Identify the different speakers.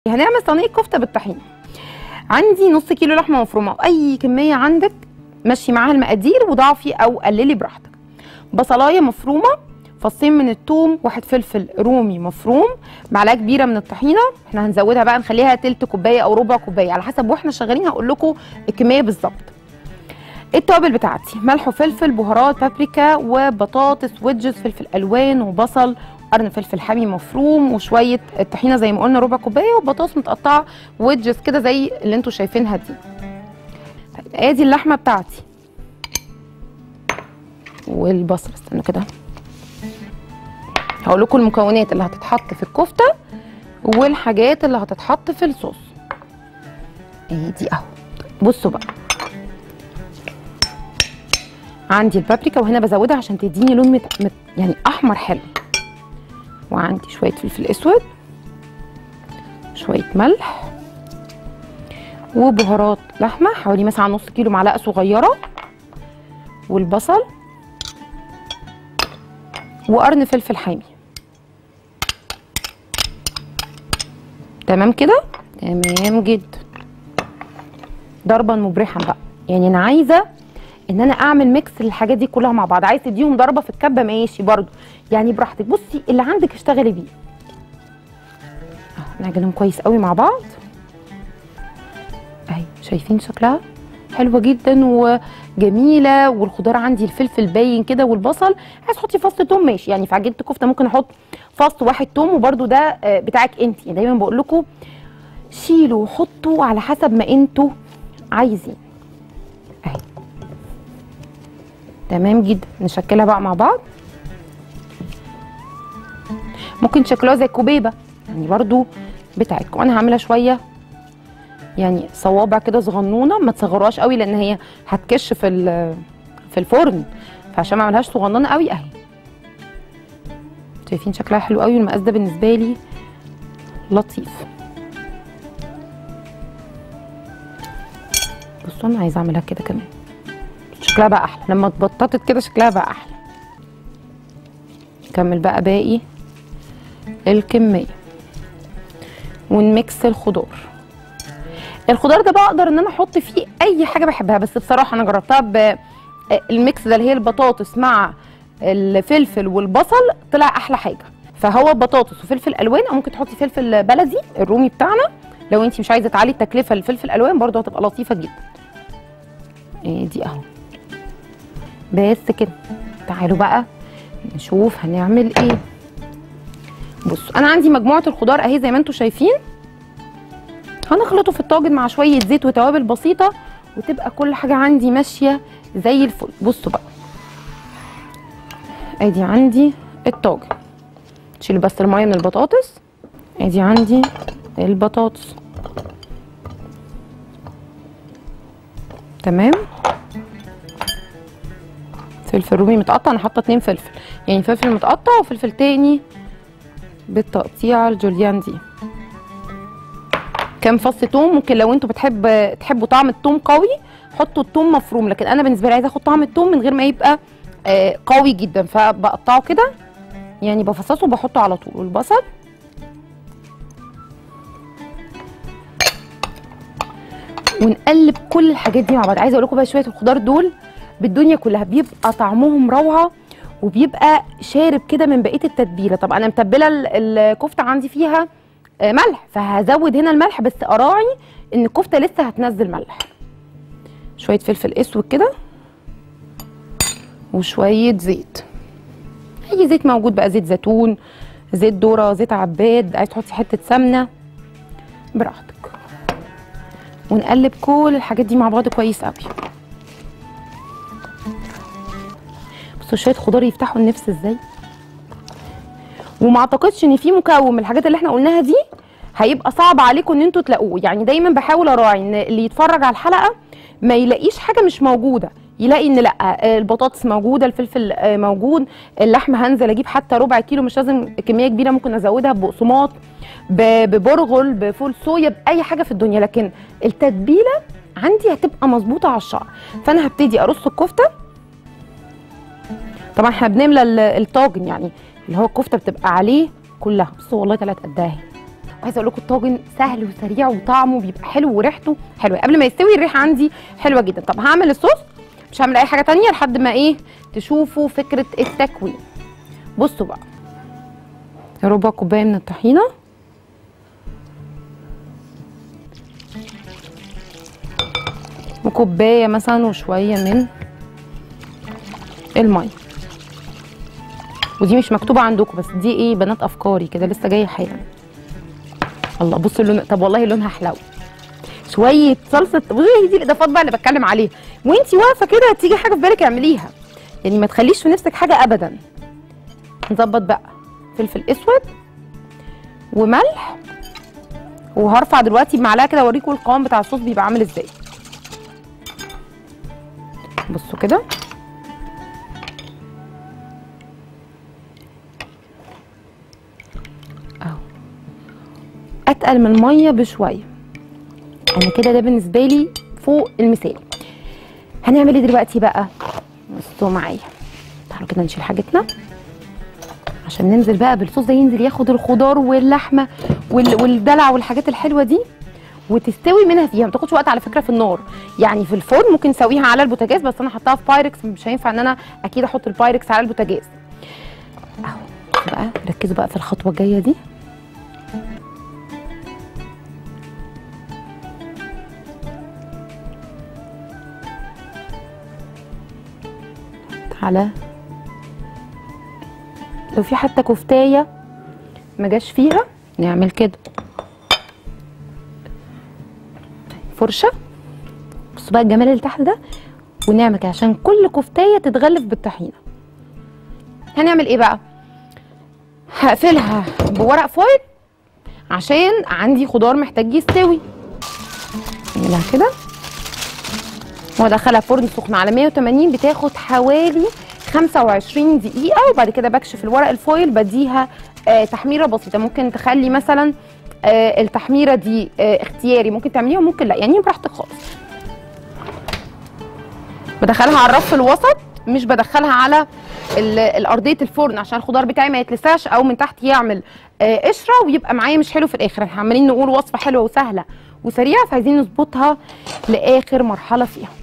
Speaker 1: هنعمل صينيه كفته بالطحينه عندي نص كيلو لحمه مفرومه واي كميه عندك مشي معاها المقادير وضعفي او قللي براحتك بصلايه مفرومه فصين من الثوم واحد فلفل رومي مفروم معلقه كبيره من الطحينه احنا هنزودها بقى نخليها تلت كوبايه او ربع كوبايه على حسب واحنا شغالين هقول لكم الكميه بالظبط التوابل بتاعتي ملح وفلفل بهارات بابريكا وبطاطس ويدجز فلفل الوان وبصل قرن فلفل حامي مفروم وشويه الطحينه زي ما قلنا ربع كوبايه وبطاطس متقطعه ويدجز كده زي اللي انتوا شايفينها دي طيب ادي اللحمه بتاعتي والبصل استنوا كده هقول لكم المكونات اللي هتتحط في الكفته والحاجات اللي هتتحط في الصوص ادي اهو بصوا بقى عندي البابريكا وهنا بزودها عشان تديني لون مت... مت... يعني احمر حلو وعندي شويه فلفل اسود شويه ملح وبهارات لحمه حوالي مثلا نص كيلو معلقه صغيره والبصل وقرن فلفل حامي تمام كده تمام جدا ضربا مبرحا بقى يعني انا عايزه ان انا اعمل ميكس للحاجات دي كلها مع بعض عايز تديهم ضربه في الكبه ماشي برضو يعني براحتك بصي اللي عندك اشتغلي بيه اهو نعجنهم كويس قوي مع بعض اهي شايفين شكلها حلوه جدا وجميله والخضار عندي الفلفل باين كده والبصل عايز تحطي فص توم ماشي يعني في عجينه الكفته ممكن احط فص واحد توم وبرده ده بتاعك انت يعني دايما بقول لكم شيلوا وحطوا على حسب ما انتوا عايزين اهي تمام جدا نشكلها بقى مع بعض ممكن تشكلوها زي الكوبيبه يعني برضو بتاعتكم انا هعملها شويه يعني صوابع كده صغنونه ما تصغروهاش قوي لان هي هتكش في في الفرن فعشان ما اعملهاش صغننه قوي اهي شايفين شكلها حلو قوي المقاس ده بالنسبه لي لطيف بصوا انا عايزه اعملها كده كمان شكلها بقى احلى لما اتبططت كده شكلها بقى احلى نكمل بقى باقي الكميه ونميكس الخضار الخضار ده بقى اقدر ان انا احط فيه اي حاجه بحبها بس بصراحه انا جربتها بالميكس ده اللي هي البطاطس مع الفلفل والبصل طلع احلى حاجه فهو بطاطس وفلفل الوان او ممكن تحطي فلفل بلدي الرومي بتاعنا لو انت مش عايزه تعلي التكلفه للفلفل الالوان برده هتبقى لطيفه جدا ايه دي اهو بس كده تعالوا بقى نشوف هنعمل ايه بصوا انا عندي مجموعه الخضار اهي زي ما انتم شايفين هنخلطه في الطاجن مع شويه زيت وتوابل بسيطه وتبقى كل حاجه عندي ماشيه زي الفل بصوا بقى ادي عندي الطاجن شيل بس الميه من البطاطس ادي عندي البطاطس تمام فلفل رومي متقطع انا حاطه اتنين فلفل يعني فلفل متقطع وفلفل تاني بالتقطيعه الجوليان دي كام فص توم ممكن لو انتوا بتحب تحبوا طعم التوم قوي حطوا التوم مفروم لكن انا بالنسبه لي عايزه اخد طعم التوم من غير ما يبقى آه قوي جدا فبقطعه كده يعني بفصصه وبحطه على طول والبصل ونقلب كل الحاجات دي مع بعض عايزه اقول لكم بقى شويه الخضار دول بالدنيا كلها بيبقى طعمهم روعه وبيبقى شارب كده من بقيه التتبيله طب انا متبله الكفته عندي فيها ملح فهزود هنا الملح بس اراعي ان الكفته لسه هتنزل ملح شويه فلفل اسود كده وشويه زيت اي زيت موجود بقى زيت زيتون زيت ذره زيت عباد عايز تحطي حته سمنه براحتك ونقلب كل الحاجات دي مع بعض كويس قوي بصوا شويه خضار يفتحوا النفس ازاي وما اعتقدش ان في مكون من الحاجات اللي احنا قلناها دي هيبقى صعب عليكم ان انتوا تلاقوه يعني دايما بحاول اراعي ان اللي يتفرج على الحلقه ما يلاقيش حاجه مش موجوده يلاقي ان لا البطاطس موجوده الفلفل موجود اللحمه هنزل اجيب حتى ربع كيلو مش لازم كميه كبيره ممكن ازودها ببقسماط ببرغل بفول صويا باي حاجه في الدنيا لكن التتبيله عندي هتبقى مظبوطه على الشعر فانا هبتدي ارص الكفته طبعا احنا بنملى الطاجن يعني اللي هو الكفته بتبقى عليه كلها بصوا والله طلعت قدها اهي عايزه اقول لكم الطاجن سهل وسريع وطعمه بيبقى حلو وريحته حلوه قبل ما يستوي الريحه عندي حلوه جدا طب هعمل الصوص مش هعمل اي حاجه تانية لحد ما ايه تشوفوا فكره التكوين بصوا بقى ربع كوبايه من الطحينه وكوبايه مثلا وشويه من الميه ودي مش مكتوبه عندكم بس دي ايه بنات افكاري كده لسه جايه حالا الله بصوا اللون طب والله لونها حلو شويه صلصه بصي هي دي الاضافات بقى اللي بتكلم عليها وانتي واقفه كده تيجي حاجه في بالك اعمليها يعني ما تخليش في نفسك حاجه ابدا نظبط بقى فلفل اسود وملح وهرفع دلوقتي بمعلقه كده اوريكم القوام بتاع الصوص بيبقى عامل ازاي بصوا كده اهو اتقل من الميه بشويه انا كده ده بالنسبه لي فوق المثالي هنعمل ايه دلوقتي بقى بصوا معايا تعالوا كده نشيل حاجتنا عشان ننزل بقى بالصوص ده ينزل ياخد الخضار واللحمه وال- والدلع والحاجات الحلوه دي وتستوي منها فيها ما تاخدش وقت على فكره في النار يعني في الفرن ممكن نسويها على البوتاجاز بس انا حطاها في بايركس مش هينفع ان انا اكيد احط البايركس على البوتاجاز اهو بقى ركزوا بقى في الخطوه الجايه دي على لو في حتى كفتايه ما جاش فيها نعمل كده فرشه بصوا بقى الجمال اللي تحت ده ونعمل كده عشان كل كفتايه تتغلف بالطحينه هنعمل ايه بقى هقفلها بورق فويل عشان عندي خضار محتاج يستوي نعملها كده وادخلها فرن سخن على 180 بتاخد حوالي 25 دقيقة وبعد كده بكشف الورق الفويل بديها آه تحميرة بسيطة ممكن تخلي مثلا آه التحميرة دي آه اختياري ممكن تعمليها وممكن لا يعني براحتك خالص بدخلها على الرف الوسط مش بدخلها على ال- الارضيه الفرن عشان الخضار بتاعي ما يتلسعش او من تحت يعمل آه، قشره ويبقى معايا مش حلو في الاخر احنا عمالين نقول وصفه حلوه وسهله وسريعه فعايزين نظبطها لاخر مرحله فيها